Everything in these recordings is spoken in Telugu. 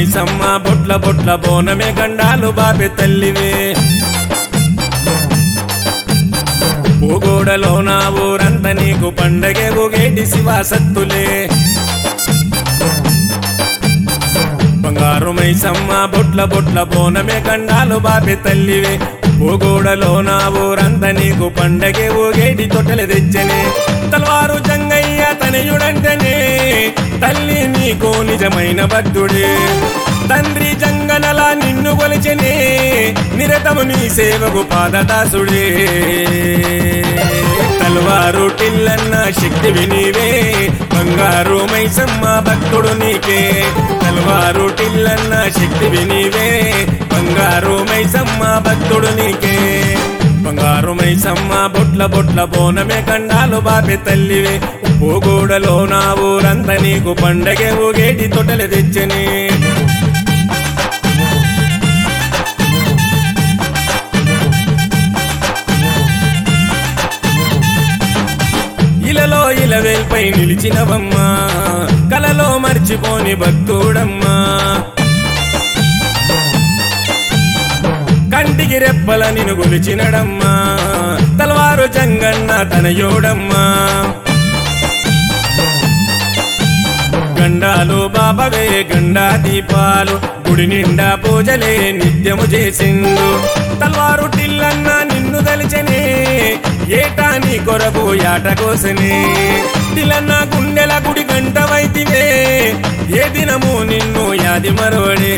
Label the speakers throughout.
Speaker 1: మైసమ్మ బొట్ల బొట్ల బోనమే గండాలు బాబె తల్లివే పూగోడలో నా ఊరంత నీకు పండగే ఊగేటి శివాసత్తులే బంగారు మైసమ్మ బొట్ల బొట్ల బోనమే గండాలు బాబె తల్లివే పూగోడలో నా ఊరంత నీకు పండగే ఊగేటి తొట్టెలు తెచ్చనే తలవారు జంగయ్య తనయుడంటనే తల్లి నీకు నిజమైన భక్తుడే తండ్రి జంగనలా నిన్ను కొలిచెనే నిరతము నీ సేవకు పాదదాసుడే తల్వారు టిల్లన్న శక్తి వినివే బంగారు మైసమ్మ భక్తుడు నీకే తల్వారు టిల్లన్న శక్తి వినివే బంగారు మైసమ్మ భక్తుడు నీకే బంగారు మైసమ్మ బొట్ల బొట్ల బోనమే కండాలు బాబె తల్లివే పోగోడలో నా ఊరంత నీకు పండగే ఊగేటి తొట్టెలు తెచ్చని ఇలలో ఇలవేల్పై నిలిచినవమ్మా కలలో మర్చిపోని భక్తుడమ్మా కంటికి రెప్పల నిన్ను గొలిచినడమ్మా తలవారు జంగన్న తనయోడమ్మా గండాలు బాబవే గండా దీపాలు గుడి నిండా పూజలే నిత్యము చేసిండు తల్వారు టిల్లన్న నిన్ను దలిచనే ఏటా నీ కొరకు యాట కోసనే టిల్లన్న గుండెల గుడి గంట వైతివే ఏ దినము నిన్ను యాది మరవడే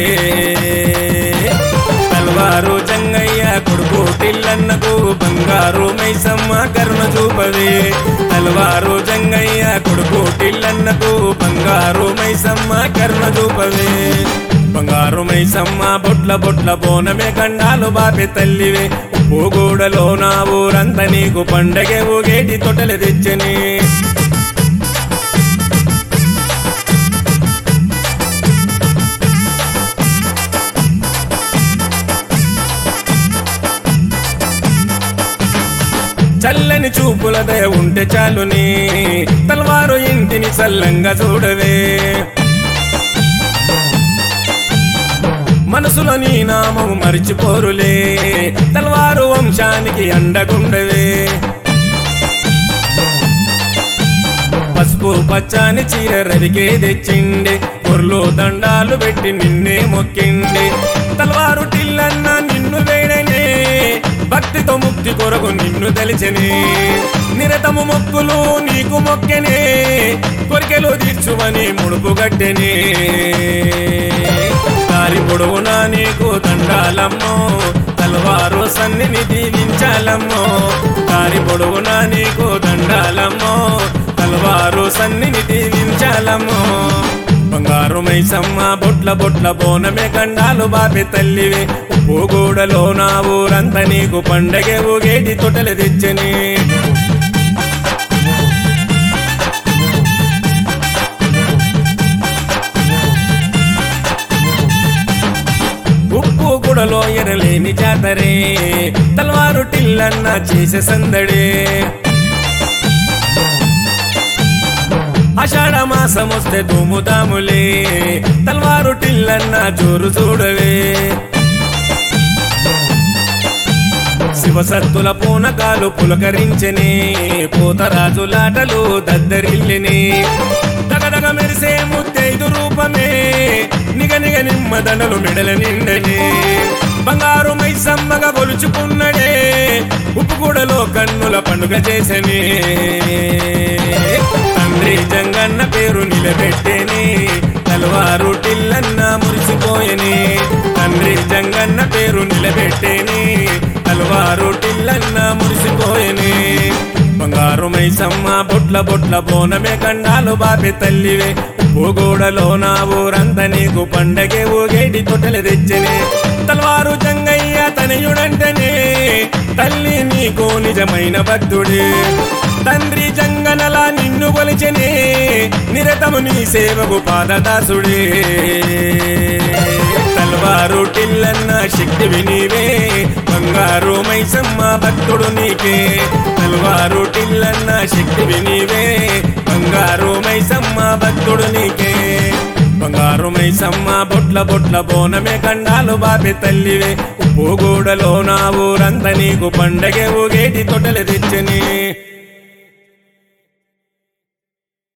Speaker 1: తల్వారు జంగయ్య కొడుకు టిల్లన్నకు బంగారు మైసమ్మ కరుణ చూపవే తల్వారు జంగయ్య కొడుకు టిల్లన్నకు బంగారు మైసమ్మ కరుణ చూపవే బంగారు మైసమ్మ బొట్ల బొట్ల బోనమే గండాలు బాపే తల్లివే పోగోడలో నా ఊరంత నీకు పండగే ఊగేటి తొట్టెలు తెచ్చని చల్లని చూపుల దయ ఉంటే చాలుని తల్వారు ఇంటిని చల్లంగా చూడవే మనసులో నీ నామం మరిచిపోరులే తల్వారు వంశానికి అండగుండవే పసుపు పచ్చాని చీర రవికే తెచ్చిండే పొర్లు దండాలు పెట్టి నిన్నే మొక్కిండే తల్వారు టిల్లన్న నిన్ను వేడనే భక్తితో ముక్తి కొరకు నిన్ను తెలిచనే నిరతము మొక్కులు నీకు మొక్కెనే కొరికెలు తీర్చువని ముడుపు గట్టెనే దారి పొడవునా నీకు దండాలమ్మో తలవారు సన్నిని దీవించాలమ్మో దారి పొడవునా నీకు దండాలమ్మో తలవారు సన్నిని దీవించాలమ్మో బంగారు మైసమ్మ బొట్ల బొట్ల బోనమే గండాలు బాపే తల్లివే పోగోడలో నా ఊరంత నీకు పండగే ఊగేటి తొట్టెలు తెచ్చని ఉప్పు గుడలో ఎనలేని జాతరే తల్వారు టిల్లన్న చేసే సందడే ఆషాఢ మాసం వస్తే దుముదాములే తల్వారు టిల్లన్న జోరు చూడవే శివసత్తుల పూనకాలు పులకరించని పూతరాజులాటలు దద్దరిల్లిని దగదగ మెరిసే ముత్తైదు రూపమే నిగ నిగ నిమ్మదండలు మెడల నిండని బంగారు మైసమ్మగా కొలుచుకున్నడే ఉప్పుగూడలో కన్నుల పండుగ చేసని తండ్రి జంగన్న పేరు నిలబెట్టేని తలవారు టిల్లన్న మురిసిపోయని తండ్రి జంగన్న పేరు నిలబెట్టేని తలవారు టిల్లన్న మురిసిపోయని బంగారు మైసమ్మ బొట్ల బొట్ల బోనమే కండాలు బాపే తల్లివే పోగోడలో నా ఊరంత నీకు పండగే ఊగేటి తొట్టెలు తెచ్చనే తలవారు జంగయ్య తనయుడంటనే తల్లి నీకు నిజమైన భక్తుడే తండ్రి జంగనలా నిన్ను కొలిచెనే నిరతము నీ సేవకు పాదదాసుడే తల్వారు టిల్లన్న శక్తి వినివే బంగారు మైసమ్మ భక్తుడు నీకే తల్వారు టిల్లన్న శక్తి వినివే బంగారు మైసమ్మ భక్తుడు నీకే బంగారు బంగారు మైసమ్మ బొట్ల బొట్ల బోనమే గండాలు బాబి తల్లివే ఉప్పుగూడలో నా ఊరంతా నీకు పండగ ఊగేటి తొట్టెలు తెచ్చని